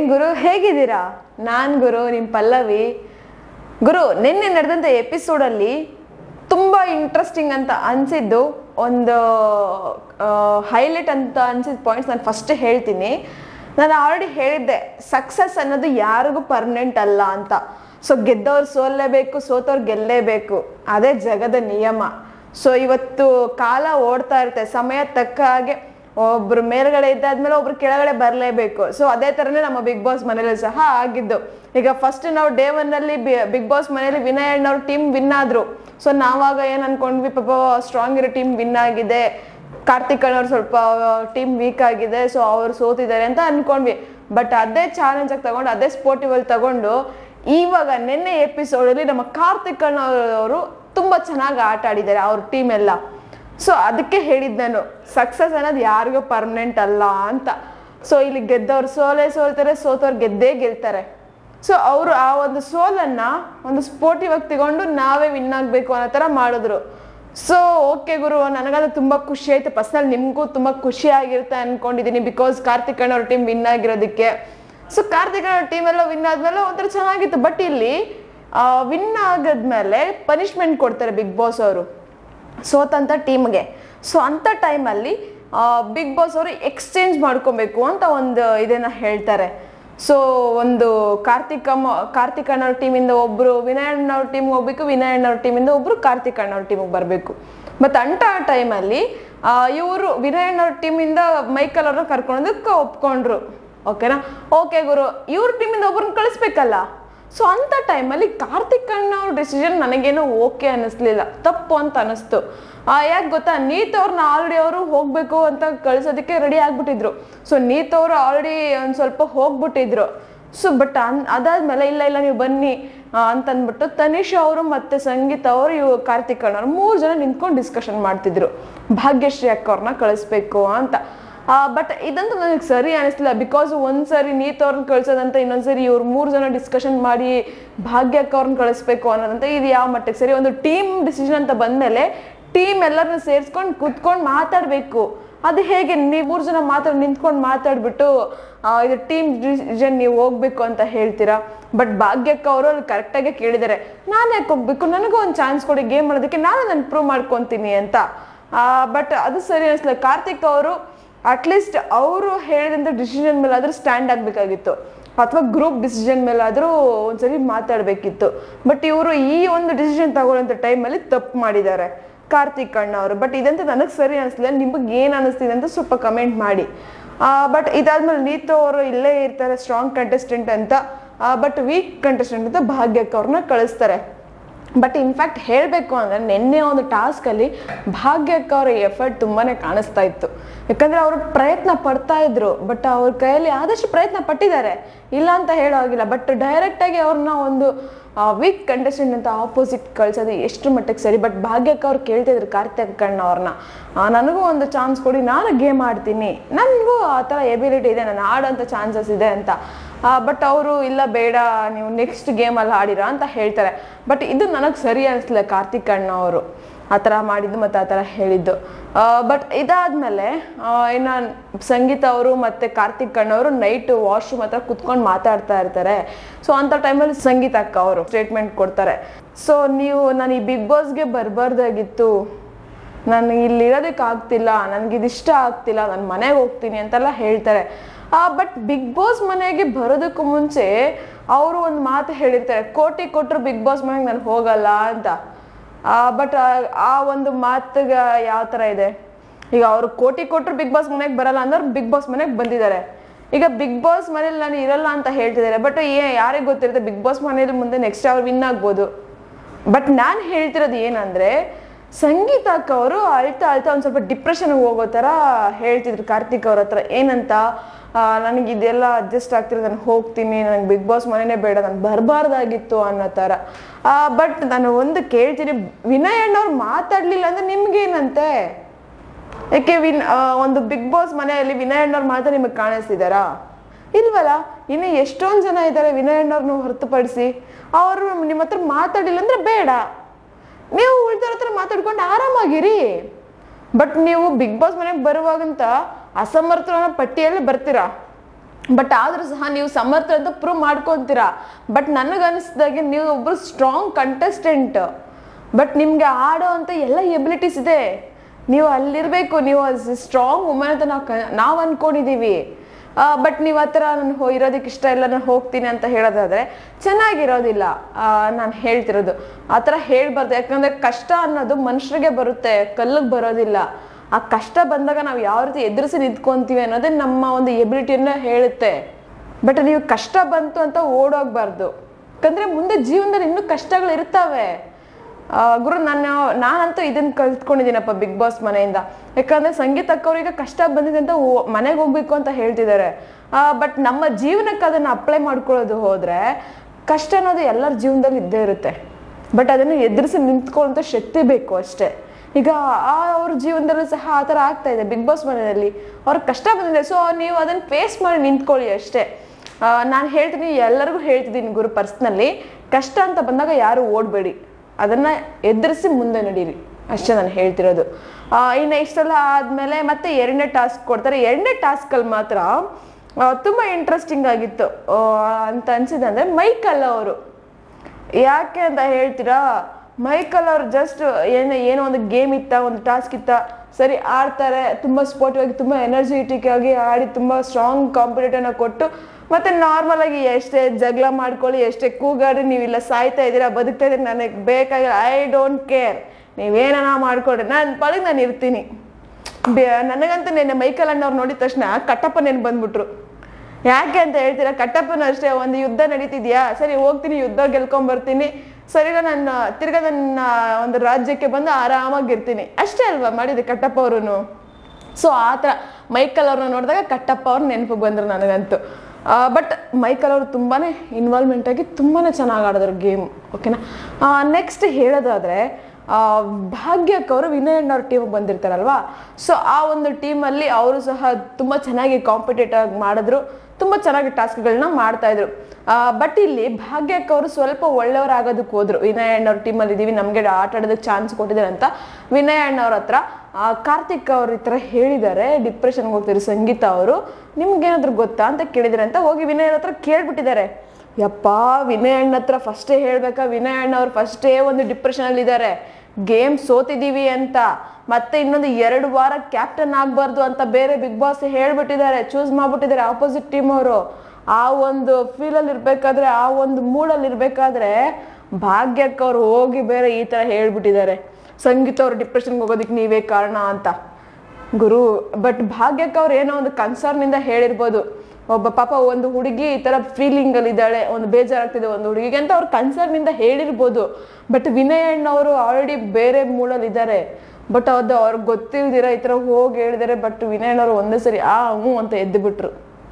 ಏನ್ ಗುರು ಹೇಗಿದ್ದೀರಾ ನಾನ್ ಗುರು ನಿಮ್ ಪಲ್ಲವಿ ಗುರು ನಿನ್ನೆ ನಡೆದಂತ ಎಪಿಸೋಡಲ್ಲಿ ತುಂಬಾ ಇಂಟ್ರೆಸ್ಟಿಂಗ್ ಅಂತ ಅನ್ಸಿದ್ದು ಒಂದು ಹೈಲೈಟ್ ಅಂತ ಅನ್ಸಿದ ಪಾಯಿಂಟ್ಸ್ ನಾನು ಫಸ್ಟ್ ಹೇಳ್ತೀನಿ ನಾನು ಆಲ್ರೆಡಿ ಹೇಳಿದ್ದೆ ಸಕ್ಸಸ್ ಅನ್ನೋದು ಯಾರಿಗೂ ಪರ್ಮನೆಂಟ್ ಅಲ್ಲ ಅಂತ ಸೊ ಗೆದ್ದವ್ರು ಸೋಲ್ಲೇಬೇಕು ಸೋತವ್ರು ಗೆಲ್ಲೇಬೇಕು ಅದೇ ಜಗದ ನಿಯಮ ಸೊ ಇವತ್ತು ಕಾಲ ಓಡ್ತಾ ಇರುತ್ತೆ ಸಮಯ ತಕ್ಕ ಹಾಗೆ ಒಬ್ರು ಮೇಲ್ಗಡೆ ಇದ್ದಾದ್ಮೇಲೆ ಒಬ್ರು ಕೆಳಗಡೆ ಬರಲೇಬೇಕು ಸೊ ಅದೇ ತರನೇ ನಮ್ಮ ಬಿಗ್ ಬಾಸ್ ಮನೇಲಿ ಸಹ ಆಗಿದ್ದು ಈಗ ಫಸ್ಟ್ ನಾವು ಡೇ ಒನ್ ಅಲ್ಲಿ ಬಿಗ್ ಬಾಸ್ ಮನೇಲಿ ವಿನಯ್ ಅಣ್ಣವ್ರ ಟೀಮ್ ವಿನ್ ಆದ್ರು ಸೊ ನಾವಾಗ ಏನ್ ಅನ್ಕೊಂಡ್ವಿ ಪಾಪ ಸ್ಟ್ರಾಂಗ್ ಇರೋ ಟೀಮ್ ವಿನ್ ಆಗಿದೆ ಕಾರ್ತಿಕ್ ಅಣ್ಣವ್ರು ಸ್ವಲ್ಪ ಟೀಮ್ ವೀಕ್ ಆಗಿದೆ ಸೊ ಅವ್ರು ಸೋತಿದ್ದಾರೆ ಅಂತ ಅನ್ಕೊಂಡ್ವಿ ಬಟ್ ಅದೇ ಚಾಲೆಂಜ್ ಆಗಿ ತಗೊಂಡು ಅದೇ ಸ್ಪೋರ್ಟಿವ್ ಅಲ್ಲಿ ತಗೊಂಡು ಇವಾಗ ನಿನ್ನೆ ಎಪಿಸೋಡ್ ಅಲ್ಲಿ ನಮ್ಮ ಕಾರ್ತಿಕ್ ಅಣ್ಣವರು ತುಂಬಾ ಚೆನ್ನಾಗಿ ಆಟ ಆಡಿದ್ದಾರೆ ಅವ್ರ ಟೀಮ್ ಎಲ್ಲ ಸೊ ಅದಕ್ಕೆ ಹೇಳಿದ್ ನಾನು ಸಕ್ಸಸ್ ಅನ್ನೋದು ಯಾರಿಗೂ ಪರ್ಮನೆಂಟ್ ಅಲ್ಲ ಅಂತ ಸೊ ಇಲ್ಲಿ ಗೆದ್ದವ್ರು ಸೋಲೆ ಸೋಲ್ತಾರೆ ಸೋತವ್ರು ಗೆದ್ದೇ ಗೆಲ್ತಾರೆ ಸೊ ಅವರು ಆ ಒಂದು ಸೋಲನ್ನ ಒಂದು ಸ್ಪೋರ್ಟಿವ್ ಆಗಿ ತಗೊಂಡು ನಾವೇ ವಿನ್ ಆಗ್ಬೇಕು ಅನ್ನೋ ತರ ಮಾಡಿದ್ರು ಸೊ ಓಕೆ ಗುರು ನನಗದು ತುಂಬಾ ಖುಷಿ ಆಯ್ತು ಪರ್ಸನಲ್ ನಿಮ್ಗೂ ತುಂಬಾ ಖುಷಿ ಆಗಿರುತ್ತೆ ಅನ್ಕೊಂಡಿದೀನಿ ಬಿಕಾಸ್ ಕಾರ್ತಿಕ್ ಅಣ್ಣವ್ರ ಟೀಮ್ ವಿನ್ ಆಗಿರೋದಕ್ಕೆ ಸೊ ಕಾರ್ತಿಕ್ ಅಣ್ಣವ್ರ ಟೀಮ್ ಎಲ್ಲ ವಿನ್ ಆದ್ಮೇಲೆ ಒಂಥರ ಚೆನ್ನಾಗಿತ್ತು ಬಟ್ ಇಲ್ಲಿ ವಿನ್ ಆಗದ್ಮೇಲೆ ಪನಿಷ್ಮೆಂಟ್ ಕೊಡ್ತಾರೆ ಬಿಗ್ ಬಾಸ್ ಅವರು ಸೋತಂತ ಟೀಮ್ಗೆ ಸೊ ಅಂಥ ಟೈಮಲ್ಲಿ ಬಿಗ್ ಬಾಸ್ ಅವರು ಎಕ್ಸ್ಚೇಂಜ್ ಮಾಡ್ಕೊಬೇಕು ಅಂತ ಒಂದು ಇದನ್ನ ಹೇಳ್ತಾರೆ ಸೊ ಒಂದು ಕಾರ್ತಿಕ್ ಅಮ್ಮ ಕಾರ್ತಿಕ್ ಅಣ್ಣವ್ರ ಟೀಮಿಂದ ಒಬ್ರು ವಿನಯ್ ಅಣ್ಣವ್ರ ಟೀಮ್ಗೆ ಹೋಗ್ಬೇಕು ವಿನಯ್ ಅಣ್ಣವ್ರ ಟೀಮಿಂದ ಒಬ್ರು ಕಾರ್ತಿಕ್ ಅಣ್ಣವ್ರ ಟೀಮಿಗೆ ಬರಬೇಕು ಮತ್ತು ಅಂಥ ಟೈಮಲ್ಲಿ ಇವರು ವಿನಯ್ ಅಣ್ಣವ್ರ ಟೀಮಿಂದ ಮೈಕಲ್ ಅವ್ರನ್ನ ಕರ್ಕೊಂಡೋದಕ್ಕೆ ಒಪ್ಕೊಂಡ್ರು ಓಕೆನಾ ಓಕೆ ಗುರು ಇವ್ರ ಟೀಮಿಂದ ಒಬ್ರನ್ನ ಕಳಿಸ್ಬೇಕಲ್ಲ ಸೊ ಅಂಥ ಟೈಮಲ್ಲಿ ಕಾರ್ತಿಕ್ ಅಣ್ಣವ್ರ ಡಿಸಿಷನ್ ನನಗೇನೋ ಓಕೆ ಅನ್ನಿಸ್ಲಿಲ್ಲ ತಪ್ಪು ಅಂತ ಅನಿಸ್ತು ಯಾಕೆ ಗೊತ್ತಾ ನೀತ್ ಅವ್ರನ್ನ ಆಲ್ರೆಡಿ ಅವರು ಹೋಗ್ಬೇಕು ಅಂತ ಕಳ್ಸೋದಕ್ಕೆ ರೆಡಿ ಆಗ್ಬಿಟ್ಟಿದ್ರು ಸೊ ನೀತ್ ಅವರು ಆಲ್ರೆಡಿ ಒಂದು ಸ್ವಲ್ಪ ಹೋಗ್ಬಿಟ್ಟಿದ್ರು ಸೊ ಬಟ್ ಅನ್ ಅದಾದ್ಮೇಲೆ ಇಲ್ಲ ಇಲ್ಲ ನೀವು ಬನ್ನಿ ಆ, ಅಂತ ಅಂದ್ಬಿಟ್ಟು ತನಿಷ್ ಅವರು ಮತ್ತೆ ಸಂಗೀತ ಅವರು ಇವ್ ಕಾರ್ತಿಕ್ ಅಣ್ಣವ್ರು ಮೂರು ಜನ ನಿಂತ್ಕೊಂಡು ಡಿಸ್ಕಷನ್ ಮಾಡ್ತಿದ್ರು ಭಾಗ್ಯಶ್ರೀ ಅಕ್ಕ ಅವ್ರನ್ನ ಕಳಿಸ್ಬೇಕು ಅಂತ ಬಟ್ ಇದಂತೂ ನನಗೆ ಸರಿ ಅನಿಸ್ಲಿಲ್ಲ ಬಿಕಾಸ್ ಒಂದ್ಸರಿ ನೀತ್ ಅವ್ರನ್ನ ಕಳ್ಸೋದಂತ ಇನ್ನೊಂದ್ಸರಿ ಇವ್ರು ಮೂರು ಜನ ಡಿಸ್ಕಷನ್ ಮಾಡಿ ಭಾಗ್ಯಕ್ಕ ಅವ್ರನ್ನ ಕಳಿಸ್ಬೇಕು ಅನ್ನೋದಂತ ಇದು ಯಾವ ಮಟ್ಟಕ್ಕೆ ಸರಿ ಒಂದು ಟೀಮ್ ಡಿಸಿಷನ್ ಅಂತ ಬಂದಮೇಲೆ ಟೀಮ್ ಎಲ್ಲರನ್ನ ಸೇರಿಸ್ಕೊಂಡು ಕುತ್ಕೊಂಡು ಮಾತಾಡಬೇಕು ಅದು ಹೇಗೆ ನೀವು ಮೂರು ಜನ ಮಾತಾಡಿ ನಿಂತ್ಕೊಂಡು ಮಾತಾಡ್ಬಿಟ್ಟು ಆ, ಇದು ಟೀಮ್ ಡಿಸಿಷನ್ ನೀವು ಹೋಗ್ಬೇಕು ಅಂತ ಹೇಳ್ತೀರಾ ಬಟ್ ಭಾಗ್ಯಕ್ಕ ಅವರು ಅಲ್ಲಿ ಕರೆಕ್ಟಾಗಿ ಕೇಳಿದ್ದಾರೆ ನಾನು ಯಾಕೆ ಹೋಗ್ಬೇಕು ನನಗೂ ಒಂದು ಚಾನ್ಸ್ ಕೊಡಿ ಗೇಮ್ ಮಾಡೋದಕ್ಕೆ ನಾನು ನಾನು ಪ್ರೂವ್ ಮಾಡ್ಕೊತೀನಿ ಅಂತ ಬಟ್ ಅದು ಸರಿ ಅನಿಸ್ಲಿಲ್ಲ ಕಾರ್ತಿಕ್ ಅವರು ಅಟ್ಲೀಸ್ಟ್ ಅವರು ಹೇಳಿದಂಥ ಡಿಸಿಷನ್ ಮೇಲೆ ಆದರೂ ಸ್ಟ್ಯಾಂಡ್ ಆಗಬೇಕಾಗಿತ್ತು ಅಥವಾ ಗ್ರೂಪ್ ಡಿಸಿಷನ್ ಮೇಲೆ ಆದರೂ ಒಂದ್ಸರಿ ಮಾತಾಡಬೇಕಿತ್ತು ಬಟ್ ಇವರು ಈ ಒಂದು ಡಿಸಿಷನ್ ತಗೊಳ್ಳೋಂಥ ಟೈಮಲ್ಲಿ ತಪ್ಪು ಮಾಡಿದ್ದಾರೆ ಕಾರ್ತಿಕ್ ಅಣ್ಣ ಅವರು ಬಟ್ ಇದಂತ ನನಗೆ ಸರಿ ಅನಿಸ್ಲಿಲ್ಲ ನಿಮಗೆ ಏನು ಅನಿಸ್ತಿದೆ ಅಂತ ಸ್ವಲ್ಪ ಕಮೆಂಟ್ ಮಾಡಿ ಬಟ್ ಇದಾದ್ಮೇಲೆ ನೀತು ಅವರು ಇಲ್ಲೇ ಇರ್ತಾರೆ ಸ್ಟ್ರಾಂಗ್ ಕಂಟೆಸ್ಟೆಂಟ್ ಅಂತ ಬಟ್ ವೀಕ್ ಕಂಟೆಸ್ಟೆಂಟ್ ಅಂತ ಭಾಗ್ಯಕ್ಕೆ ಅವ್ರನ್ನ ಕಳಿಸ್ತಾರೆ ಬಟ್ ಇನ್ಫ್ಯಾಕ್ಟ್ ಹೇಳಬೇಕು ಅಂದರೆ ನಿನ್ನೆ ಒಂದು ಟಾಸ್ಕಲ್ಲಿ ಭಾಗ್ಯಕ್ಕೆ ಅವರ ಎಫರ್ಟ್ ತುಂಬಾ ಕಾಣಿಸ್ತಾ ಇತ್ತು ಯಾಕಂದರೆ ಅವರು ಪ್ರಯತ್ನ ಪಡ್ತಾ ಇದ್ರು ಬಟ್ ಅವ್ರ ಕೈಯಲ್ಲಿ ಆದಷ್ಟು ಪ್ರಯತ್ನ ಪಟ್ಟಿದ್ದಾರೆ ಇಲ್ಲ ಅಂತ ಹೇಳೋ ಹಾಗಿಲ್ಲ ಬಟ್ ಡೈರೆಕ್ಟಾಗಿ ಅವ್ರನ್ನ ಒಂದು ವೀಕ್ ಕಂಟೆಸ್ಟೆಂಟ್ ಅಂತ ಆಪೋಸಿಟ್ ಕಳ್ಸೋದು ಎಷ್ಟು ಮಟ್ಟಿಗೆ ಸರಿ ಬಟ್ ಭಾಗ್ಯಕ್ಕೆ ಅವ್ರು ಕೇಳ್ತಿದ್ರು ಕಾರ್ತಿಕ್ ಅಣ್ಣ ಅವ್ರನ್ನ ನನಗೂ ಒಂದು ಚಾನ್ಸ್ ಕೊಡಿ ನಾನು ಗೇಮ್ ಆಡ್ತೀನಿ ನನಗೂ ಆ ಥರ ಎಬಿಲಿಟಿ ಇದೆ ನಾನು ಆಡೋಂಥ ಚಾನ್ಸಸ್ ಇದೆ ಅಂತ ಬಟ್ ಅವರು ಇಲ್ಲ ಬೇಡ ನೀವು ನೆಕ್ಸ್ಟ್ ಗೇಮಲ್ಲಿ ಆಡಿರಾ ಅಂತ ಹೇಳ್ತಾರೆ ಬಟ್ ಇದು ನನಗೆ ಸರಿ ಅನಿಸ್ಲಿಲ್ಲ ಕಾರ್ತಿಕ್ ಅಣ್ಣ ಅವರು ಆ ಥರ ಮಾಡಿದ್ದು ಮತ್ತು ಆ ಥರ ಹೇಳಿದ್ದು ಬಟ್ ಇದಾದ್ಮೇಲೆ ಇನ್ನು ಸಂಗೀತ ಅವರು ಮತ್ತು ಕಾರ್ತಿಕ್ ಅಣ್ಣವರು ನೈಟ್ ವಾಶ್ರೂಮ್ ಹತ್ರ ಕುತ್ಕೊಂಡು ಮಾತಾಡ್ತಾ ಇರ್ತಾರೆ ಸೊ ಅಂಥ ಟೈಮಲ್ಲಿ ಸಂಗೀತ ಅಕ್ಕ ಅವರು ಸ್ಟೇಟ್ಮೆಂಟ್ ಕೊಡ್ತಾರೆ ಸೊ ನೀವು ನಾನು ಈ ಬಿಗ್ ಬಾಸ್ಗೆ ಬರಬಾರ್ದಾಗಿತ್ತು ನಾನು ಇಲ್ಲಿ ಇರೋದಕ್ಕೆ ಆಗ್ತಿಲ್ಲ ನನಗೆ ಇದಿಷ್ಟ ಆಗ್ತಿಲ್ಲ ನಾನು ಮನೆಗೆ ಹೋಗ್ತೀನಿ ಅಂತೆಲ್ಲ ಹೇಳ್ತಾರೆ ಬಟ್ ಬಿಗ್ ಬಾಸ್ ಮನೆಗೆ ಬರೋದಕ್ಕೂ ಮುಂಚೆ ಅವರು ಒಂದು ಮಾತು ಹೇಳಿರ್ತಾರೆ ಕೋಟಿ ಕೊಟ್ಟರು ಬಿಗ್ ಬಾಸ್ ಮನೆಗೆ ನಾನು ಹೋಗಲ್ಲ ಅಂತ ಬಟ್ ಆ ಒಂದು ಮಾತಿಗೆ ಯಾವ ಥರ ಇದೆ ಈಗ ಅವರು ಕೋಟಿ ಕೊಟ್ಟರು ಬಿಗ್ ಬಾಸ್ ಮನೆಗೆ ಬರಲ್ಲ ಅಂದ್ರೆ ಬಿಗ್ ಬಾಸ್ ಮನೆಗೆ ಬಂದಿದ್ದಾರೆ ಈಗ ಬಿಗ್ ಬಾಸ್ ಮನೇಲಿ ನಾನು ಇರಲ್ಲ ಅಂತ ಹೇಳ್ತಿದ್ದಾರೆ ಬಟ್ ಏ ಯಾರಿಗೆ ಗೊತ್ತಿರುತ್ತೆ ಬಿಗ್ ಬಾಸ್ ಮನೇಲಿ ಮುಂದೆ ನೆಕ್ಸ್ಟ್ ಅವ್ರು ವಿನ್ ಆಗ್ಬೋದು ಬಟ್ ನಾನು ಹೇಳ್ತಿರೋದು ಏನಂದ್ರೆ ಸಂಗೀತ ಅಕ್ಕ ಅವರು ಅಳ್ತಾ ಅಳ್ತಾ ಒಂದು ಸ್ವಲ್ಪ ಡಿಪ್ರೆಷನ್ಗೆ ಹೋಗೋ ಥರ ಹೇಳ್ತಿದ್ರು ಕಾರ್ತಿಕ್ ಅವ್ರ ಹತ್ರ ಏನಂತ ನನಗೆ ಇದೆಲ್ಲ ಅಡ್ಜಸ್ಟ್ ಆಗ್ತಿರೋದು ನಾನು ಹೋಗ್ತೀನಿ ನನಗೆ ಬಿಗ್ ಬಾಸ್ ಮನೆನೇ ಬೇಡ ನಾನು ಬರಬಾರ್ದಾಗಿತ್ತು ಅನ್ನೋ ಥರ ಬಟ್ ನಾನು ಒಂದು ಕೇಳ್ತೀನಿ ವಿನಯ್ ಅಣ್ಣವ್ರು ಮಾತಾಡಲಿಲ್ಲ ಅಂದ್ರೆ ನಿಮ್ಗೇನಂತೆ ಯಾಕೆ ವಿನ್ ಆ, ಒಂದು ಬಿಗ್ ಬಾಸ್ ಮನೆಯಲ್ಲಿ ವಿನಯ್ ಅಣ್ಣವ್ರು ಮಾತ್ರ ನಿಮಗೆ ಕಾಣಿಸ್ತಿದಾರಾ ಇಲ್ವಲ್ಲ ಇನ್ನು ಎಷ್ಟೊಂದು ಜನ ಇದ್ದಾರೆ ವಿನಯ್ ಅಣ್ಣವ್ರನ್ನ ಹೊರತುಪಡಿಸಿ ಅವರು ನಿಮ್ಮ ಹತ್ರ ಮಾತಾಡಿಲ್ಲ ಅಂದ್ರೆ ಬೇಡ ನೀವು ಉಳಿದವ್ರ ಹತ್ರ ಮಾತಾಡ್ಕೊಂಡು ಆರಾಮಾಗಿರಿ ಬಟ್ ನೀವು ಬಿಗ್ ಬಾಸ್ ಮನೆಗೆ ಬರುವಾಗಂತ ಅಸಮರ್ಥನ ಪಟ್ಟಿಯಲ್ಲಿ ಬರ್ತೀರಾ ಬಟ್ ಆದ್ರೂ ಸಹ ನೀವು ಸಮರ್ಥ ಅಂತ ಪ್ರೂವ್ ಮಾಡ್ಕೊತೀರಾ ಬಟ್ ನನಗನ್ಸ್ದಾಗೆ ನೀವು ಒಬ್ರು ಸ್ಟ್ರಾಂಗ್ ಕಂಟೆಸ್ಟೆಂಟ್ ಬಟ್ ನಿಮ್ಗೆ ಆಡೋ ಅಂತ ಎಲ್ಲ ಎಬಿಲಿಟೀಸ್ ಇದೆ ನೀವು ಅಲ್ಲಿರ್ಬೇಕು ನೀವು ಸ್ಟ್ರಾಂಗ್ ವುಮನ್ ಅಂತ ನಾವು ನಾವು ಅನ್ಕೊಂಡಿದೀವಿ ಬಟ್ ನೀವು ಆ ಥರ ನಾನು ಹೋ ಇರೋದಕ್ಕೆ ಇಷ್ಟ ಇಲ್ಲ ನಾನು ಹೋಗ್ತೀನಿ ಅಂತ ಹೇಳೋದಾದ್ರೆ ಚೆನ್ನಾಗಿರೋದಿಲ್ಲ ನಾನು ಹೇಳ್ತಿರೋದು ಆ ಥರ ಹೇಳ್ಬಾರ್ದು ಯಾಕಂದ್ರೆ ಕಷ್ಟ ಅನ್ನೋದು ಮನುಷ್ಯರಿಗೆ ಬರುತ್ತೆ ಕಲ್ಲಿಗೆ ಬರೋದಿಲ್ಲ ಆ ಕಷ್ಟ ಬಂದಾಗ ನಾವು ಯಾವ ರೀತಿ ಎದುರಿಸಿ ನಿಂತ್ಕೊಂತೀವಿ ಅನ್ನೋದೇ ನಮ್ಮ ಒಂದು ಎಬಿಲಿಟಿಯನ್ನ ಹೇಳುತ್ತೆ ಬಟ್ ನೀವು ಕಷ್ಟ ಬಂತು ಅಂತ ಓಡೋಗ್ಬಾರ್ದು ಯಾಕಂದ್ರೆ ಮುಂದೆ ಜೀವನದಲ್ಲಿ ಇನ್ನೂ ಕಷ್ಟಗಳು ಇರ್ತವೆ ಆ, ಗುರು ನಾನು ನಾನಂತೂ ಇದನ್ನ ಕಲ್ತ್ಕೊಂಡಿದ್ದೀನಪ್ಪ ಬಿಗ್ ಬಾಸ್ ಮನೆಯಿಂದ ಯಾಕಂದ್ರೆ ಸಂಗೀತ ಅಕ್ಕವ್ರಿಗೆ ಕಷ್ಟ ಬಂದಿದೆ ಅಂತ ಮನೆಗೆ ಹೋಗ್ಬೇಕು ಅಂತ ಹೇಳ್ತಿದ್ದಾರೆ ಬಟ್ ನಮ್ಮ ಜೀವನಕ್ಕೆ ಅದನ್ನ ಅಪ್ಲೈ ಮಾಡ್ಕೊಳ್ಳೋದು ಹೋದ್ರೆ ಕಷ್ಟ ಅನ್ನೋದು ಎಲ್ಲರ ಜೀವನದಲ್ಲಿ ಇದ್ದೇ ಇರುತ್ತೆ ಬಟ್ ಅದನ್ನು ಎದುರಿಸಿ ನಿಂತ್ಕೊಳ್ಳೋಂಥ ಶಕ್ತಿ ಬೇಕು ಅಷ್ಟೇ ಈಗ ಆ ಅವ್ರ ಜೀವನದಲ್ಲೂ ಸಹ ಆ ಥರ ಆಗ್ತಾ ಇದೆ ಬಿಗ್ ಬಾಸ್ ಮನೆಯಲ್ಲಿ ಅವ್ರಿಗೆ ಕಷ್ಟ ಬಂದಿದೆ ಸೊ ನೀವು ಅದನ್ನ ಫೇಸ್ ಮಾಡಿ ನಿಂತ್ಕೊಳ್ಳಿ ಅಷ್ಟೇ ನಾನು ಹೇಳ್ತೀನಿ ಎಲ್ಲರಿಗೂ ಹೇಳ್ತಿದ್ದೀನಿ ಗುರು ಪರ್ಸ್ನಲ್ಲಿ ಕಷ್ಟ ಅಂತ ಬಂದಾಗ ಯಾರು ಓಡಬೇಡಿ ಅದನ್ನ ಎದುರಿಸಿ ಮುಂದೆ ನಡೀರಿ ಅಷ್ಟೇ ನಾನು ಹೇಳ್ತಿರೋದು ಆ, ಇನ್ನು ಇಷ್ಟೆಲ್ಲ ಆದ್ಮೇಲೆ ಮತ್ತೆ ಎರಡನೇ ಟಾಸ್ಕ್ ಕೊಡ್ತಾರೆ ಎರಡನೇ ಟಾಸ್ಕಲ್ಲಿ ಮಾತ್ರ ಆ, ತುಂಬಾ ಇಂಟ್ರೆಸ್ಟಿಂಗ್ ಆಗಿತ್ತು ಆ, ಅಂತ ಅನ್ಸಿದಂದ್ರೆ ಮೈಕಲ್ ಅವರು ಯಾಕೆ ಅಂತ ಹೇಳ್ತೀರಾ ಮೈಕಲ್ ಅವ್ರು ಜಸ್ಟ್ ಏನೋ ಏನೋ ಒಂದು ಗೇಮ್ ಇತ್ತ ಒಂದು ಟಾಸ್ಕ್ ಇತ್ತ ಸರಿ ಆಡ್ತಾರೆ ತುಂಬ ಸ್ಪೋರ್ಟಿವ್ ಆಗಿ ತುಂಬ ಎನರ್ಜೆಟಿಕ್ ಆಗಿ ಆಡಿ ತುಂಬ ಸ್ಟ್ರಾಂಗ್ ಕಾಂಪಿಟೇಟರ್ನ ಕೊಟ್ಟು ಮತ್ತೆ ನಾರ್ಮಲ್ ಆಗಿ ಎಷ್ಟೇ ಜಗಳ ಮಾಡ್ಕೊಳ್ಳಿ ಎಷ್ಟೇ ಕೂಗಾಡಿ ನೀವಿಲ್ಲ ಸಾಯ್ತಾ ಇದ್ದೀರಾ ಬದುಕ್ತಾ ಇದ್ದೀರಾ ನನಗೆ ಬೇಕಾಗಿಲ್ಲ ಐ ಡೋಂಟ್ ಕೇರ್ ನೀವೇನ ಮಾಡ್ಕೊಡ್ರಿ ನಾನು ಪಾಡಿಗೆ ನಾನು ಇರ್ತೀನಿ ಬೆ- ನನಗಂತೂ ನೆನ್ನೆ ಮೈಕಲ್ ಅಣ್ಣವ್ರು ನೋಡಿದ ತಕ್ಷಣ ಕಟ್ಟಪ್ಪ ನೆನ್ ಬಂದ್ಬಿಟ್ರು ಯಾಕೆ ಅಂತ ಹೇಳ್ತೀರಾ ಕಟ್ಟಪ್ಪನ ಅಷ್ಟೇ ಒಂದು ಯುದ್ಧ ನಡೀತಿದ್ಯಾ ಸರಿ ಹೋಗ್ತೀನಿ ಯುದ್ಧ ಗೆಲ್ಕೊಂಡ್ ಬರ್ತೀನಿ ಸರಿ ನನ್ನ ತಿರ್ಗಾ ನನ್ನ ಒಂದು ರಾಜ್ಯಕ್ಕೆ ಬಂದು ಆರಾಮಾಗಿರ್ತೀನಿ ಅಷ್ಟೇ ಅಲ್ವಾ ಮಾಡಿದೆ ಕಟ್ಟಪ್ಪ ಅವರು ಸೊ ಆ ಥರ ಮೈಕಲ್ ಅವ್ರನ್ನ ನೋಡಿದಾಗ ಕಟ್ಟಪ್ಪ ಅವ್ರ ನೆನಪಿಗೆ ಬಂದರು ನನಗಂತೂ ಬಟ್ ಮೈಕಲ್ ಅವರು ತುಂಬಾ ಇನ್ವಾಲ್ವ್ಮೆಂಟ್ ಆಗಿ ತುಂಬಾ ಚೆನ್ನಾಗಿ ಆಡಿದ್ರು ಗೇಮ್ ಓಕೆನಾ ನೆಕ್ಸ್ಟ್ ಹೇಳೋದಾದ್ರೆ ಆ, ಭಾಗ್ಯಕ್ಕೆ ಅವರು ವಿನಯ್ ಅಣ್ಣವ್ರ ಟೀಮಿಗೆ ಬಂದಿರ್ತಾರಲ್ವಾ ಸೊ ಆ ಒಂದು ಟೀಮಲ್ಲಿ ಅವರು ಸಹ ತುಂಬ ಚೆನ್ನಾಗಿ ಕಾಂಪಿಟೇಟಿವ್ ಆಗಿ ಮಾಡಿದ್ರು ತುಂಬ ಚೆನ್ನಾಗಿ ಟಾಸ್ಕ್ಗಳನ್ನ ಮಾಡ್ತಾ ಇದ್ರು ಬಟ್ ಇಲ್ಲಿ ಭಾಗ್ಯಕ್ಕೆ ಅವರು ಸ್ವಲ್ಪ ಒಳ್ಳೆಯವರಾಗೋದಕ್ಕೆ ಹೋದ್ರು ವಿನಯ್ ಅಣ್ಣವ್ರ ಟೀಮಲ್ಲಿ ಇದೀವಿ ನಮಗೆ ಆಟ ಆಡೋದಕ್ಕೆ ಚಾನ್ಸ್ ಕೊಟ್ಟಿದ್ದಾರೆ ಅಂತ ವಿನಯ್ ಅಣ್ಣವ್ರ ಹತ್ರ ಆ, ಕಾರ್ತಿಕ್ ಅವ್ರ ಈ ಥರ ಹೇಳಿದ್ದಾರೆ ಡಿಪ್ರೆಷನ್ಗೆ ಹೋಗ್ತಾರೆ ಸಂಗೀತ ಅವರು ನಿಮ್ಗೇನಾದ್ರೂ ಗೊತ್ತಾ ಅಂತ ಕೇಳಿದ್ದಾರೆ ಅಂತ ಹೋಗಿ ವಿನಯ್ ಹತ್ರ ಕೇಳ್ಬಿಟ್ಟಿದ್ದಾರೆ ಯಪ್ಪ ವಿನಯ್ ಅಣ್ಣ ಹತ್ರ ಫಸ್ಟೇ ಹೇಳ್ಬೇಕಾ ವಿನಯ್ ಅಣ್ಣ ಅವ್ರು ಫಸ್ಟೇ ಒಂದು ಡಿಪ್ರೆಷನ್ ಅಲ್ಲಿ ಇದ್ದಾರೆ ಗೇಮ್ ಸೋತಿದೀವಿ ಅಂತ ಮತ್ತೆ ಇನ್ನೊಂದು ಎರಡು ವಾರ ಕ್ಯಾಪ್ಟನ್ ಆಗ್ಬಾರ್ದು ಅಂತ ಬೇರೆ ಬಿಗ್ ಬಾಸ್ ಹೇಳ್ಬಿಟ್ಟಿದ್ದಾರೆ ಚೂಸ್ ಮಾಡ್ಬಿಟ್ಟಿದ್ದಾರೆ ಆಪೋಸಿಟ್ ಟೀಮ್ ಅವರು ಆ ಒಂದು ಫೀಲಲ್ಲಿ ಇರ್ಬೇಕಾದ್ರೆ ಆ ಒಂದು ಮೂಡಲ್ಲಿ ಇರ್ಬೇಕಾದ್ರೆ ಭಾಗ್ಯಕ್ಕೆ ಅವ್ರು ಹೋಗಿ ಬೇರೆ ಈ ತರ ಹೇಳ್ಬಿಟ್ಟಿದ್ದಾರೆ ಸಂಗೀತ ಅವ್ರು ಡಿಪ್ರೆಷನ್ಗೆ ಹೋಗೋದಕ್ಕೆ ನೀವೇ ಕಾರಣ ಅಂತ ಗುರು ಬಟ್ ಭಾಗ್ಯಕ್ಕೆ ಅವ್ರು ಏನೋ ಒಂದು ಕನ್ಸರ್ನ್ ಇಂದ ಹೇಳಿರ್ಬೋದು ಒಬ್ಬ ಪಾಪ ಒಂದು ಹುಡುಗಿ ಈ ತರ ಫೀಲಿಂಗ್ ಅಲ್ಲಿ ಇದ್ದಾಳೆ ಒಂದು ಬೇಜಾರಾಗ್ತಿದೆ ಒಂದು ಹುಡುಗಿಗೆ ಅಂತ ಅವ್ರು ಕನ್ಸರ್ನ್ ಇಂದ ಹೇಳಿರ್ಬೋದು ಬಟ್ ವಿನಯ್ ಅಣ್ಣ ಅವರು ಆಲ್ರೆಡಿ ಬೇರೆ ಮೂಡಲ್ಲಿ ಇದ್ದಾರೆ ಬಟ್ ಅದು ಅವ್ರಿಗೆ ಗೊತ್ತಿಲ್ದಿರ ಈ ತರ ಹೋಗಿ ಹೇಳಿದಾರೆ ಬಟ್ ವಿನಯ್ ಅಣ್ಣವ್ರು ಒಂದೇ ಸರಿ ಆ ಹ್ಞೂ ಅಂತ ಎದ್ದು ಬಿಟ್ರು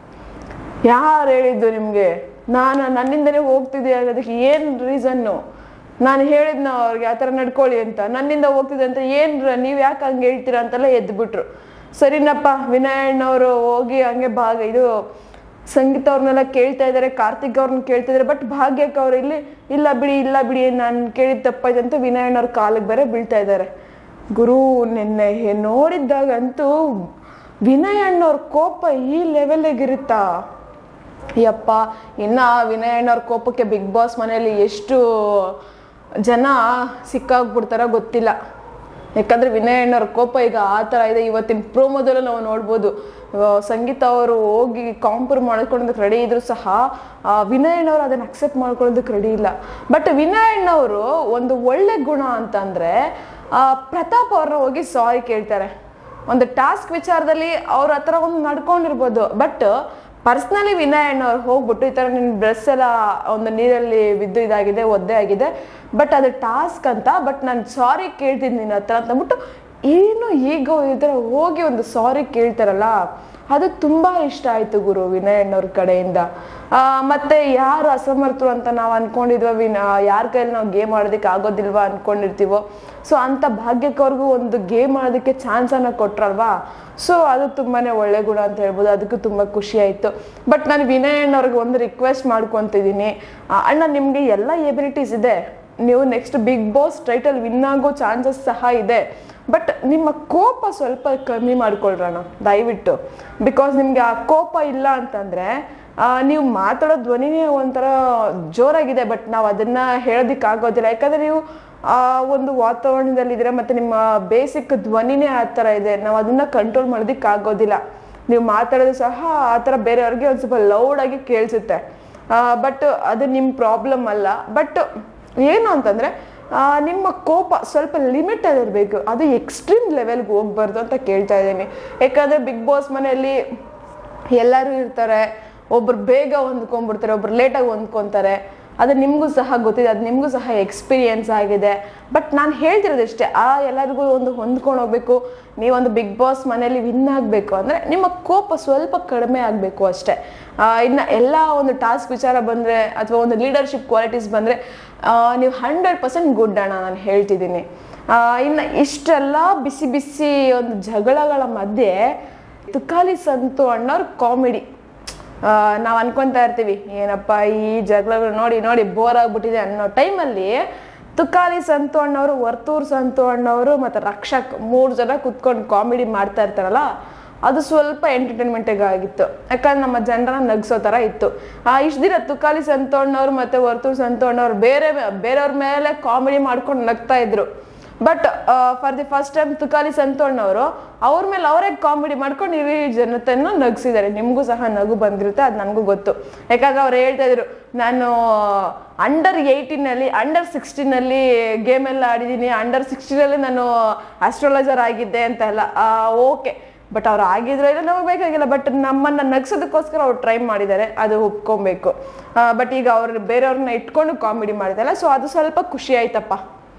ಯಾರು ಹೇಳಿದ್ದು ನಿಮ್ಗೆ ನಾನು ನನ್ನಿಂದನೇ ಹೋಗ್ತಿದ್ದೆ ಅನ್ನೋದಕ್ಕೆ ಏನ್ ರೀಸನ್ನು ನಾನು ಹೇಳಿದ್ನ ಅವ್ರಿಗೆ ಆ ಥರ ನಡ್ಕೊಳ್ಳಿ ಅಂತ ನನ್ನಿಂದ ಹೋಗ್ತಿದೆ ಅಂತ ಏನ್ ರ- ನೀವ್ ಯಾಕೆ ಹಂಗೆ ಹೇಳ್ತೀರಾ ಅಂತೆಲ್ಲ ಎದ್ದು ಬಿಟ್ರು ಸರಿನಪ್ಪ ವಿನಯ್ ಅಣ್ಣವ್ರು ಹೋಗಿ ಹಂಗೆ ಭಾಗ ಇದು ಸಂಗೀತ ಅವ್ರನ್ನೆಲ್ಲ ಕೇಳ್ತಾ ಇದ್ದಾರೆ ಕಾರ್ತಿಕ್ ಅವ್ರನ್ನ ಕೇಳ್ತಾ ಇದ್ದಾರೆ ಬಟ್ ಭಾಗ್ಯಕ್ಕೆ ಅವ್ರು ಇಲ್ಲಿ ಇಲ್ಲ ಬಿಡಿ ಇಲ್ಲ ಬಿಡಿ ನಾನು ಕೇಳಿದ ತಪ್ಪಾಯ್ತು ಅಂತ ವಿನಯ್ ಅಣ್ಣವ್ರ ಕಾಲಿಗೆ ಬೇರೆ ಬೀಳ್ತಾ ಇದ್ದಾರೆ ಗುರು ನಿನ್ನೆ ಹೆ- ನೋಡಿದ್ದಾಗಂತೂ ವಿನಯ್ ಅಣ್ಣವ್ರ ಕೋಪ ಈ ಲೆವೆಲ್ಗಿರುತ್ತಾ ಯಪ್ಪ ಇನ್ನ ವಿನಯ್ ಅಣ್ಣವ್ರ ಕೋಪಕ್ಕೆ ಬಿಗ್ ಬಾಸ್ ಮನೆಯಲ್ಲಿ ಎಷ್ಟು ಜನ ಸಿಕ್ಕಾಗ್ಬಿಡ್ತಾರೋ ಗೊತ್ತಿಲ್ಲ ಯಾಕಂದ್ರೆ ವಿನಯ್ ಅಣ್ಣವ್ರ ಕೋಪ ಈಗ ಆ ಥರ ಇದೆ ಇವತ್ತಿನ ಪ್ರೋಮೋದಲ್ಲೂ ನಾವು ನೋಡ್ಬೋದು ಆ, ಸಂಗೀತ ಅವರು ಹೋಗಿ ಕಾಂಪ್ರ ಮಾಡ್ಕೊಳ್ಳೋದಕ್ಕೆ ರೆಡಿ ಇದ್ರು ಸಹ ಆ, ವಿನಯ್ ಅಣ್ಣವ್ರು ಅದನ್ನ ಅಕ್ಸೆಪ್ಟ್ ಮಾಡ್ಕೊಳ್ಳೋದಕ್ಕೆ ರೆಡಿ ಇಲ್ಲ ಬಟ್ ವಿನಯ್ ಅಣ್ಣವರು ಒಂದು ಒಳ್ಳೆ ಗುಣ ಅಂತಂದ್ರೆ ಆ, ಪ್ರತಾಪ್ ಅವ್ರನ್ನ ಹೋಗಿ ಸಾರಿ ಕೇಳ್ತಾರೆ ಒಂದು ಟಾಸ್ಕ್ ವಿಚಾರದಲ್ಲಿ ಅವ್ರ ಹತ್ರ ಒಂದು ನಡ್ಕೊಂಡಿರ್ಬೋದು ಬಟ್ ಪರ್ಸ್ನಲಿ ವಿನಯ್ ಅಣ್ಣವ್ರು ಹೋಗ್ಬಿಟ್ಟು ಈ ಥರ ನಿನ್ನ ಡ್ರೆಸ್ ಎಲ್ಲ ಒಂದು ನೀರಲ್ಲಿ ಬಿದ್ದು ಇದಾಗಿದೆ ಒದ್ದೆ ಆಗಿದೆ ಬಟ್ ಅದು ಟಾಸ್ಕ್ ಅಂತ ಬಟ್ ನಾನು ಸಾರಿ ಕೇಳ್ತೀನಿ ನಿನ್ನ ಹತ್ರ ಅಂತ ಅಂದ್ಬಿಟ್ಟು ಏನು ಈಗ ಈ ಥರ ಹೋಗಿ ಒಂದು ಸಾರಿ ಕೇಳ್ತಾರಲ್ಲ ಅದು ತುಂಬಾ ಇಷ್ಟ ಆಯ್ತು ಗುರು ವಿನಯ್ ಅಣ್ಣವ್ರ ಕಡೆಯಿಂದ ಆ, ಮತ್ತೆ ಯಾರು ಅಸಮರ್ಥರು ಅಂತ ನಾವು ಅನ್ಕೊಂಡಿದ್ವ ವಿನ ಯಾರ ಕೈಯಲ್ಲಿ ನಾವು ಗೇಮ್ ಆಡೋದಕ್ಕೆ ಆಗೋದಿಲ್ವಾ ಅನ್ಕೊಂಡಿರ್ತೀವೋ ಸೊ ಅಂತ ಭಾಗ್ಯಕ್ಕವ್ರಿಗೂ ಒಂದು ಗೇಮ್ ಆಡೋದಕ್ಕೆ ಚಾನ್ಸ್ ಅನ್ನ ಕೊಟ್ರಲ್ವಾ ಸೊ ಅದು ತುಂಬಾನೇ ಒಳ್ಳೆ ಗುಣ ಅಂತ ಹೇಳ್ಬೋದು ಅದಕ್ಕೂ ತುಂಬಾ ಖುಷಿ ಆಯ್ತು ಬಟ್ ನಾನು ವಿನಯ್ ಅಣ್ಣವ್ರಿಗೆ ಒಂದು ರಿಕ್ವೆಸ್ಟ್ ಮಾಡ್ಕೊತಿದ್ದೀನಿ ಆ, ಅಣ್ಣ ನಿಮ್ಗೆ ಎಲ್ಲ ಎಬಿಲಿಟೀಸ್ ಇದೆ ನೀವು next Bigg Boss title win ಆಗೋ ಚಾನ್ಸಸ್ ಸಹ ಇದೆ ಬಟ್ ನಿಮ್ಮ ಕೋಪ ಸ್ವಲ್ಪ ಕಮ್ಮಿ ಮಾಡ್ಕೊಳ್ರಣ ದಯವಿಟ್ಟು ಬಿಕಾಸ್ ನಿಮಗೆ ಆ ಕೋಪ ಇಲ್ಲ ಅಂತಂದರೆ ನೀವು ಮಾತಾಡೋ ಧ್ವನಿನೇ ಒಂಥರ ಜೋರಾಗಿದೆ ಬಟ್ ನಾವು ಅದನ್ನ ಹೇಳೋದಕ್ಕಾಗೋದಿಲ್ಲ ಯಾಕಂದರೆ ನೀವು ಆ ಒಂದು ವಾತಾವರಣದಲ್ಲಿದ್ದೀರಾ ಮತ್ತು ನಿಮ್ಮ ಬೇಸಿಕ್ ಧ್ವನಿನೇ ಆ ಥರ ಇದೆ ನಾವು ಅದನ್ನ ಕಂಟ್ರೋಲ್ ಮಾಡೋದಕ್ಕಾಗೋದಿಲ್ಲ ನೀವು ಮಾತಾಡೋದು ಸಹ ಆ ಥರ ಬೇರೆಯವ್ರಿಗೆ ಒಂದು ಸ್ವಲ್ಪ ಲೌಡಾಗಿ ಕೇಳಿಸುತ್ತೆ ಬಟ್ ಅದು ನಿಮ್ಮ ಪ್ರಾಬ್ಲಮ್ ಅಲ್ಲ ಬಟ್ ಏನು ಅಂತಂದರೆ ನಿಮ್ಮ ಕೋಪ ಸ್ವಲ್ಪ ಲಿಮಿಟಲ್ಲಿರಬೇಕು ಅದು ಎಕ್ಸ್ಟ್ರೀಮ್ ಲೆವೆಲ್ಗೆ ಹೋಗ್ಬಾರ್ದು ಅಂತ ಕೇಳ್ತಾ ಇದ್ದೀನಿ ಯಾಕಂದರೆ ಬಿಗ್ ಬಾಸ್ ಮನೆಯಲ್ಲಿ ಎಲ್ಲರೂ ಇರ್ತಾರೆ ಒಬ್ರು ಬೇಗ ಹೊಂದ್ಕೊಂಡ್ಬಿಡ್ತಾರೆ ಒಬ್ರು ಲೇಟಾಗಿ ಹೊಂದ್ಕೊತಾರೆ ಅದು ನಿಮಗೂ ಸಹ ಗೊತ್ತಿದೆ ಅದು ನಿಮಗೂ ಸಹ ಎಕ್ಸ್ಪೀರಿಯನ್ಸ್ ಆಗಿದೆ ಬಟ್ ನಾನು ಹೇಳ್ತಿರೋದಷ್ಟೇ ಆ ಎಲ್ಲರಿಗೂ ಒಂದು ಹೊಂದ್ಕೊಂಡು ಹೋಗ್ಬೇಕು ನೀವೊಂದು ಬಿಗ್ ಬಾಸ್ ಮನೆಯಲ್ಲಿ ವಿನ್ ಆಗಬೇಕು ಅಂದರೆ ನಿಮ್ಮ ಕೋಪ ಸ್ವಲ್ಪ ಕಡಿಮೆ ಆಗಬೇಕು ಅಷ್ಟೇ ಇನ್ನು ಎಲ್ಲ ಒಂದು ಟಾಸ್ಕ್ ವಿಚಾರ ಬಂದರೆ ಅಥವಾ ಒಂದು ಲೀಡರ್ಶಿಪ್ ಕ್ವಾಲಿಟೀಸ್ ಬಂದರೆ ನೀವು ಹಂಡ್ರೆಡ್ ಪರ್ಸೆಂಟ್ ಗುಡ್ ಅಣ್ಣ ನಾನು ಹೇಳ್ತಿದ್ದೀನಿ ಇನ್ನು ಇಷ್ಟೆಲ್ಲ ಬಿಸಿ ಬಿಸಿ ಒಂದು ಜಗಳಗಳ ಮಧ್ಯೆ ತುಕಾಲಿ ಸಂತು ಅಣ್ಣವ್ರ ಕಾಮಿಡಿ ನಾವು ಅನ್ಕೊಂತಾ ಇರ್ತೀವಿ ಏನಪ್ಪ ಈ ಜಗಳಗಳು ನೋಡಿ ನೋಡಿ ಬೋರ್ ಆಗ್ಬಿಟ್ಟಿದೆ ಅನ್ನೋ ಟೈಮಲ್ಲಿ ತುಕಾಲಿ ಸಂತು ಅಣ್ಣವರು ವರ್ತೂರ್ ಸಂತು ಅಣ್ಣವರು ಮತ್ತು ರಕ್ಷಕ್ ಮೂರು ಜನ ಕುತ್ಕೊಂಡು ಕಾಮಿಡಿ ಮಾಡ್ತಾ ಇರ್ತಾರಲ್ಲ ಅದು ಸ್ವಲ್ಪ ಎಂಟರ್ಟೈನ್ಮೆಂಟಿಗೆ ಆಗಿತ್ತು ಯಾಕಂದ್ರೆ ನಮ್ಮ ಜನರನ್ನ ನಗ್ಸೋ ಥರ ಇತ್ತು ಇಷ್ಟು ದಿನ ತುಕಾಲಿ ಸಂತು ಅಣ್ಣವ್ರು ಮತ್ತು ವರ್ತೂರ್ ಸಂತು ಅಣ್ಣವ್ರು ಬೇರೆ ಬೇರೆಯವ್ರ ಮೇಲೆ ಕಾಮಿಡಿ ಮಾಡ್ಕೊಂಡು ನಗ್ತಾ ಇದ್ರು but for the first time Tukali ಸಂತೋಣ್ಣವರು ಅವ್ರ ಮೇಲೆ ಅವರೇ ಕಾಮಿಡಿ ಮಾಡ್ಕೊಂಡು ಇಡೀ ಜನತೆಯನ್ನು ನಗಿಸಿದ್ದಾರೆ ನಿಮಗೂ ಸಹ ನಗು ಬಂದಿರುತ್ತೆ ಅದು ನನಗೂ ಗೊತ್ತು ಯಾಕಂದ್ರೆ ಅವ್ರು ಹೇಳ್ತಾ ಇದ್ರು ನಾನು ಅಂಡರ್ ಏಯ್ಟೀನಲ್ಲಿ ಅಂಡರ್ ಸಿಕ್ಸ್ಟೀನಲ್ಲಿ ಗೇಮ್ ಎಲ್ಲ ಆಡಿದ್ದೀನಿ ಅಂಡರ್ ಸಿಕ್ಸ್ಟೀನಲ್ಲಿ ನಾನು ಆಸ್ಟ್ರಾಲಜರ್ ಆಗಿದ್ದೆ ಅಂತ ಎಲ್ಲ ಓಕೆ ಬಟ್ ಅವ್ರು ಆಗಿದ್ರು ಇಲ್ಲ ನಮಗೆ ಬೇಕಾಗಿಲ್ಲ ಬಟ್ ನಮ್ಮನ್ನ ನಗ್ಸೋದಕ್ಕೋಸ್ಕರ ಅವ್ರು ಟ್ರೈ ಮಾಡಿದ್ದಾರೆ ಅದು ಒಪ್ಕೊಬೇಕು ಬಟ್ ಈಗ ಅವ್ರು ಬೇರೆಯವ್ರನ್ನ ಇಟ್ಕೊಂಡು ಕಾಮಿಡಿ ಮಾಡಿದಲ್ಲ ಸೊ ಅದು ಸ್ವಲ್ಪ ಖುಷಿ ಆಯ್ತಪ್ಪ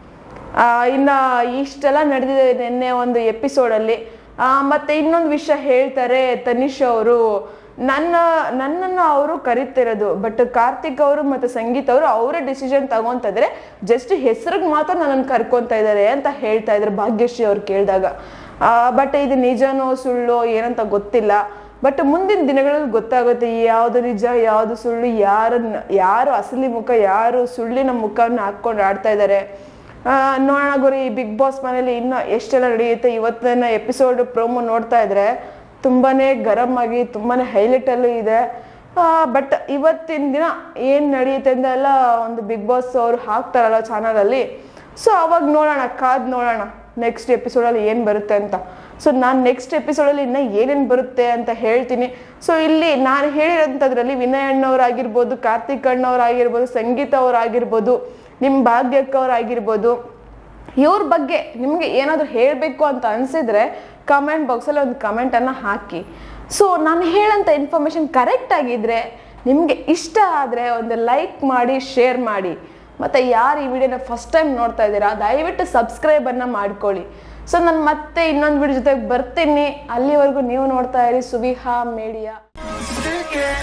ಇನ್ನು ಇಷ್ಟೆಲ್ಲ ನಡೆದಿದೆ ನಿನ್ನೆ ಒಂದು ಎಪಿಸೋಡಲ್ಲಿ ಮತ್ತು ಇನ್ನೊಂದು ವಿಷಯ ಹೇಳ್ತಾರೆ ತನಿಷ್ ಅವರು ನನ್ನ ನನ್ನನ್ನು ಅವರು ಕರಿತಿರೋದು ಬಟ್ ಕಾರ್ತಿಕ್ ಅವರು ಮತ್ತು ಸಂಗೀತ್ ಅವರು ಅವರೇ ಡಿಸಿಷನ್ ತಗೊತಾ ಇದ್ದಾರೆ ಜಸ್ಟ್ ಹೆಸರಿಗೆ ಮಾತ್ರ ನನ್ನನ್ನು ಕರ್ಕೊತಾ ಇದ್ದಾರೆ ಅಂತ ಹೇಳ್ತಾ ಇದ್ರು ಭಾಗ್ಯಶ್ರೀ ಅವ್ರು ಕೇಳಿದಾಗ ಬಟ್ ಇದು ನಿಜನೋ ಸುಳ್ಳು ಏನಂತ ಗೊತ್ತಿಲ್ಲ ಬಟ್ ಮುಂದಿನ ದಿನಗಳಲ್ಲಿ ಗೊತ್ತಾಗುತ್ತೆ ಯಾವುದು ನಿಜ ಯಾವುದು ಸುಳ್ಳು ಯಾರನ್ನ ಯಾರು ಅಸಲಿ ಮುಖ ಯಾರು ಸುಳ್ಳಿನ ಮುಖವನ್ನು ಹಾಕ್ಕೊಂಡು ಆಡ್ತಾ ಇದ್ದಾರೆ ನೋಡೋಣ ಗುರಿ ಈ ಬಿಗ್ ಬಾಸ್ ಮನೇಲಿ ಇನ್ನೂ ಎಷ್ಟೆಲ್ಲ ನಡೆಯುತ್ತೆ ಇವತ್ತಿನ ಎಪಿಸೋಡ್ ಪ್ರೋಮೋ ನೋಡ್ತಾ ಇದ್ರೆ ತುಂಬಾ ಗರಂ ಆಗಿ ತುಂಬಾ ಹೈಲೈಟಲ್ಲೂ ಇದೆ ಬಟ್ ಇವತ್ತಿನ ದಿನ ಏನು ನಡೆಯುತ್ತೆ ಅಂತೆಲ್ಲ ಒಂದು ಬಿಗ್ ಬಾಸ್ ಅವರು ಹಾಕ್ತಾರಲ್ಲ ಚಾನಲಲ್ಲಿ ಸೊ ಅವಾಗ ನೋಡೋಣ ಕಾದ್ ನೋಡೋಣ ನೆಕ್ಸ್ಟ್ ಎಪಿಸೋಡಲ್ಲಿ ಏನು ಬರುತ್ತೆ ಅಂತ ಸೊ ನಾನು ನೆಕ್ಸ್ಟ್ ಎಪಿಸೋಡಲ್ಲಿ ಇನ್ನೂ ಏನೇನು ಬರುತ್ತೆ ಅಂತ ಹೇಳ್ತೀನಿ ಸೊ ಇಲ್ಲಿ ನಾನು ಹೇಳಿರೋಂಥದ್ರಲ್ಲಿ ವಿನಯ್ ಅಣ್ಣವರಾಗಿರ್ಬೋದು ಕಾರ್ತಿಕ್ ಅಣ್ಣವರಾಗಿರ್ಬೋದು ಸಂಗೀತ ಅವರಾಗಿರ್ಬೋದು ನಿಮ್ಮ ಭಾಗ್ಯಕ್ಕವರಾಗಿರ್ಬೋದು ಇವ್ರ ಬಗ್ಗೆ ನಿಮಗೆ ಏನಾದರೂ ಹೇಳಬೇಕು ಅಂತ ಅನಿಸಿದ್ರೆ ಕಮೆಂಟ್ ಬಾಕ್ಸಲ್ಲಿ ಒಂದು ಕಮೆಂಟನ್ನು ಹಾಕಿ ಸೊ ನಾನು ಹೇಳೋಂಥ ಇನ್ಫಾರ್ಮೇಷನ್ ಕರೆಕ್ಟ್ ಆಗಿದ್ದರೆ ನಿಮಗೆ ಇಷ್ಟ ಆದರೆ ಒಂದು ಲೈಕ್ ಮಾಡಿ ಶೇರ್ ಮಾಡಿ ಮತ್ತು ಯಾರು ಈ ವಿಡಿಯೋನ ಫಸ್ಟ್ ಟೈಮ್ ನೋಡ್ತಾ ಇದ್ದೀರಾ ದಯವಿಟ್ಟು ಸಬ್ಸ್ಕ್ರೈಬನ್ನು ಮಾಡ್ಕೊಳ್ಳಿ ಸೊ ನಾನು ಮತ್ತೆ ಇನ್ನೊಂದು ವಿಡಿಯೋ ಜೊತೆಗೆ ಬರ್ತೀನಿ ಅಲ್ಲಿವರೆಗೂ ನೀವು ನೋಡ್ತಾ ಇರಿ ಸುವಿಹಾ ಮೀಡಿಯಾ